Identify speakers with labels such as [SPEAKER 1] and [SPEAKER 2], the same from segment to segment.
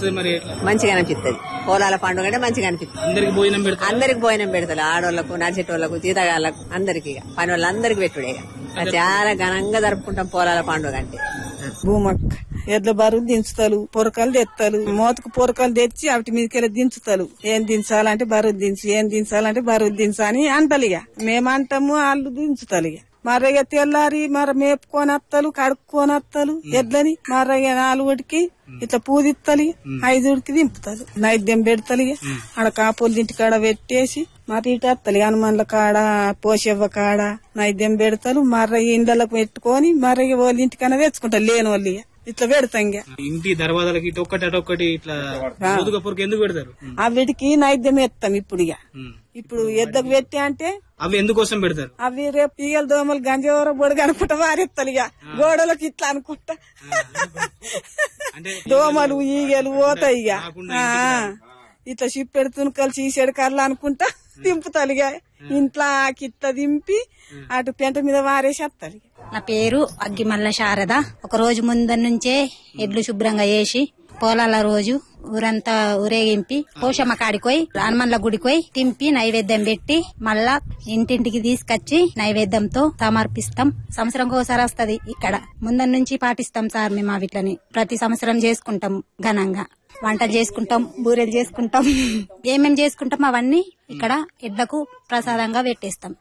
[SPEAKER 1] అనిపిస్తుంది మరి ఎట్లా?
[SPEAKER 2] మంచిగా అనిపిస్తుంది పొలాల పండుగ అంటే మంచిగా అనిపిస్తుంది
[SPEAKER 1] అందరికి భోజనం పెడతారు
[SPEAKER 2] అందరికి భోజనం పెడతారు ఆడోళ్లకు నడిచేటోళ్లకు జీతగాళ్ళకు అందరికి ఇక పని వాళ్ళందరికి పెట్టుడే ఇక. చాలా ఘనంగా జరుపుకుంటాం పొలాల పండుగ అంటే
[SPEAKER 3] భూమక్క ఎడ్ల బరువు దించుతారు పొరకలు తెస్తారు మోతకు పొరకలు తెచ్చి వాటి మీదకెళ్ళి దించుతారు ఏం దించాలంటే బరువు దించు ఏం దించాలంటే బరువు దించు అని అంటారు ఇక మేమంటాము వాళ్ళు దించుతారు ఇక మరగ తెల్లారి మరి మేపుకొని వత్తలు కడుక్కొని వత్తలు ఎడ్లని మరగ నాలుగుడికి ఇట్లా పూదిత్తలు ఐదుడికి దింపుతారు నైద్యం పెడతలు ఇక ఆడ కాపులు ఇంటి కాడ పెట్టేసి మరి ఇటు వత్తలు హనుమాన్ల కాడ పోషవ్వ కాడ నైద్యం పెడతారు మర్ర ఇండ్లకు పెట్టుకొని మర్ర వాళ్ళ ఇంటికన్నా తెచ్చుకుంటారు లేని వాళ్ళు ఇక. ఇట్లా పెడతాం ఇక
[SPEAKER 1] ఇంటి దర్వాజాలకి ఇటు ఒక్కటి అటు ఒక్కటి ఇట్లా మోదుగ పొరకు ఎందుకు పెడతారు
[SPEAKER 3] ఆ వీటికి నైద్యం ఎత్తాం ఇప్పుడు ఇక
[SPEAKER 1] ఉమ్.
[SPEAKER 3] ఇప్పుడు ఎద్దకు పెట్టి అంటే
[SPEAKER 1] అవి ఎందుకోసం పెడతారు
[SPEAKER 3] అవి రేపు ఈగలు దోమలు గంజవర బొడుగు అనుకుంటా వారెత్తాలి ఇక గోడలకు ఇట్లా అనుకుంటా
[SPEAKER 1] అంటే
[SPEAKER 3] దోమలు ఈగలు పోతాయి ఇక ఆ, ఇట్లా చిప్పెడుతుని కలిసి ఈ చెడు కర్రలు అనుకుంటా దింపుతాలి ఇక ఇంట్లో కిట్ట దింపి అటు పెంట మీద వారేసేస్తాలి ఇక
[SPEAKER 4] నా పేరు అగ్గిమల్ల శారద ఒక రోజు ముందర నుంచే ఎడ్లు శుభ్రంగా చేసి పొలాల రోజు ఊరంతా ఊరేగింపి పోషమ్మ కాడికి పోయి హనుమన్ల గుడికి పోయి తింపి నైవేద్యం పెట్టి మళ్ళా ఇంటింటికి తీసుకొచ్చి నైవేద్యంతో సమర్పిస్తాం సంవత్సరం ఒకసారి వస్తది ఇక్కడ ముందర నుంచి పాటిస్తాం సార్ మేము వీటిని ప్రతి సంవత్సరం చేసుకుంటాం ఘనంగా వంటలు చేసుకుంటాం బూరెలు చేసుకుంటాం ఏమేం చేసుకుంటాం అవన్నీ ఇక్కడ ఎడ్లకు ప్రసాదంగా పెట్టేస్తాం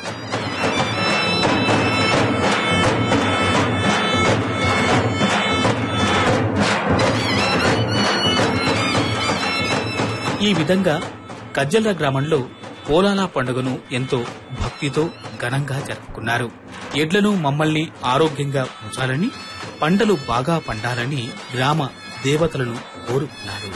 [SPEAKER 5] ఈ విధంగా కజ్జల గ్రామంలో పోలాల పండుగను ఎంతో భక్తితో ఘనంగా జరుపుకున్నారు ఎడ్లను మమ్మల్ని ఆరోగ్యంగా ఉంచాలని పంటలు బాగా పండాలని గ్రామ దేవతలను కోరుకున్నారు